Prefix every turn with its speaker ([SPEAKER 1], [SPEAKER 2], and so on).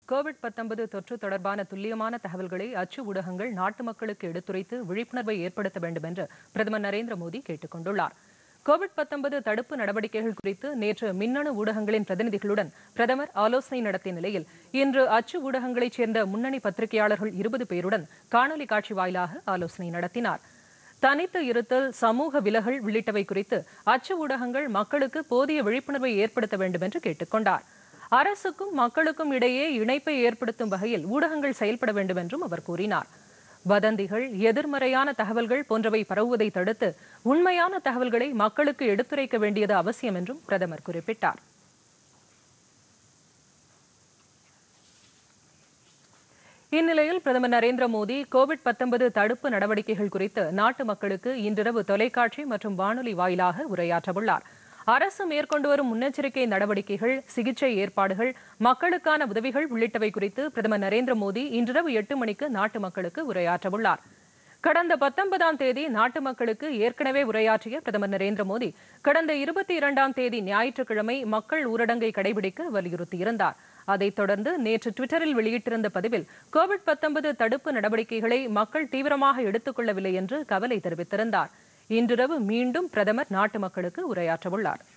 [SPEAKER 1] Covid 19 தொற்று தொடர்பான துல்லியமான தகவல்களை அச்சு ஊடகங்கள் நாட்டு மக்களுக்கு எடுத்துரைத்து விழிப்புணர்வை ஏற்படுத்த வேண்டும் என்று பிரதமர் நரேந்திர மோடி கேட்டுக் கொண்டுள்ளார் கோவிட் 19 தடுப்பு நடவடிக்கைகள் குறித்து நேற்று மின்னணு ஊடகங்களின் பிரதிநிதிகளுடன் பிரதமர் ஆலோசனை நடத்திய நிலையில் இன்று அச்சு ஊடகங்களைச் சேர்ந்த முன்னணி பத்திரிகையாளர்கள் இருபது பேருடன் காணொலி காட்சி வாயிலாக ஆலோசனை நடத்தினார் தனித்து இருத்தல் சமூக விலகல் உள்ளிட்டவை குறித்து அச்சு ஊடகங்கள் மக்களுக்கு போதிய விழிப்புணர்வை ஏற்படுத்த வேண்டும் என்று கேட்டுக் கொண்டார் அரசுக்கும் மக்களுக்கும் இடையே இணைப்பை ஏற்படுத்தும் வகையில் ஊடகங்கள் செயல்பட வேண்டும் என்றும் அவர் கூறினார் வதந்திகள் எதிர்மறையான தகவல்கள் போன்றவை பரவுவதை தடுத்து உண்மையான தகவல்களை மக்களுக்கு எடுத்துரைக்க வேண்டியது அவசியம் என்றும் பிரதமர் குறிப்பிட்டார் இந்நிலையில் பிரதமர் நரேந்திர மோடி கோவிட் 19 தடுப்பு நடவடிக்கைகள் குறித்து நாட்டு மக்களுக்கு இன்றிரவு தொலைக்காட்சி மற்றும் வானொலி வாயிலாக உரையாற்றவுள்ளார் அரசு மேற்கொண்டு வரும் முன்னெச்சரிக்கை நடவடிக்கைகள் சிகிச்சை ஏற்பாடுகள் மக்களுக்கான உதவிகள் உள்ளிட்டவை குறித்து பிரதமர் நரேந்திர மோடி இன்றிரவு எட்டு மணிக்கு நாட்டு மக்களுக்கு உரையாற்றவுள்ளார் கடந்த பத்தொன்பதாம் தேதி நாட்டு மக்களுக்கு ஏற்கனவே உரையாற்றிய பிரதமர் நரேந்திர மோடி கடந்த இருபத்தி இரண்டாம் தேதி ஞாயிற்றுக்கிழமை மக்கள் ஊரடங்கை கடைபிடிக்க வலியுறுத்தியிருந்தார் அதைத் தொடர்ந்து நேற்று டுவிட்டரில் வெளியிட்டிருந்த பதிவில் கோவிட் 19 தடுப்பு நடவடிக்கைகளை மக்கள் தீவிரமாக எடுத்துக் கொள்ளவில்லை என்று கவலை தெரிவித்திருந்தார் இன்றிரவு மீண்டும் பிரதமர் நாட்டு மக்களுக்கு உரையாற்றவுள்ளார்